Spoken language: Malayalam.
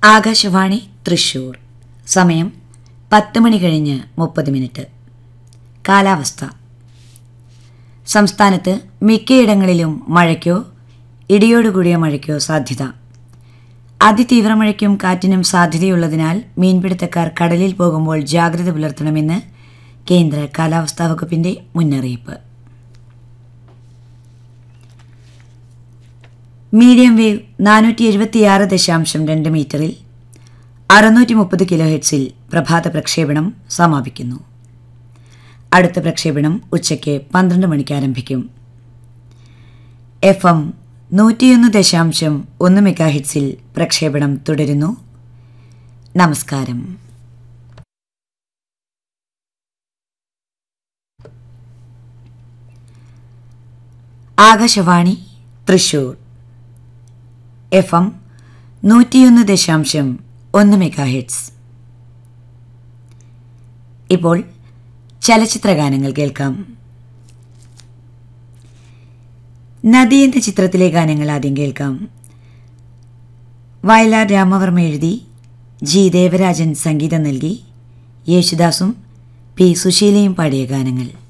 ആകാശവാണി തൃശൂർ സമയം പത്ത് മണി കഴിഞ്ഞ് മുപ്പത് മിനിറ്റ് കാലാവസ്ഥ സംസ്ഥാനത്ത് മിക്കയിടങ്ങളിലും മഴയ്ക്കോ ഇടിയോടുകൂടിയ മഴയ്ക്കോ സാധ്യത അതിതീവ്ര മഴയ്ക്കും കാറ്റിനും സാധ്യതയുള്ളതിനാൽ മീൻപിടുത്തക്കാർ കടലിൽ പോകുമ്പോൾ ജാഗ്രത പുലർത്തണമെന്ന് കേന്ദ്ര കാലാവസ്ഥാ വകുപ്പിന്റെ മുന്നറിയിപ്പ് മീഡിയം വേവ് നാനൂറ്റി എഴുപത്തിയാറ് ദശാംശം രണ്ട് മീറ്ററിൽ അറുന്നൂറ്റി മുപ്പത് കിലോ ഹെഡ്സിൽ പ്രഭാത പ്രക്ഷേപണം സമാപിക്കുന്നു അടുത്ത പ്രക്ഷേപണം ഉച്ചയ്ക്ക് പന്ത്രണ്ട് മണിക്ക് ആരംഭിക്കും എഫ് എം നൂറ്റിയൊന്ന് ദശാംശം ഒന്ന് മെഗാ ഹെഡ്സിൽ പ്രക്ഷേപണം തുടരുന്നു നമസ്കാരം ആകാശവാണി തൃശൂർ എഫ് എം നൂറ്റിയൊന്ന് ദശാംശം ഒന്ന് മെഗാ ഹെഡ്സ് ഇപ്പോൾ ചലച്ചിത്രഗാനങ്ങൾ കേൾക്കാം നദി എന്ന ചിത്രത്തിലെ ഗാനങ്ങൾ ആദ്യം കേൾക്കാം വയലാർ രാമവർമ്മ എഴുതി ജി ദേവരാജൻ സംഗീതം നൽകി യേശുദാസും പി സുശീലയും പാടിയ ഗാനങ്ങൾ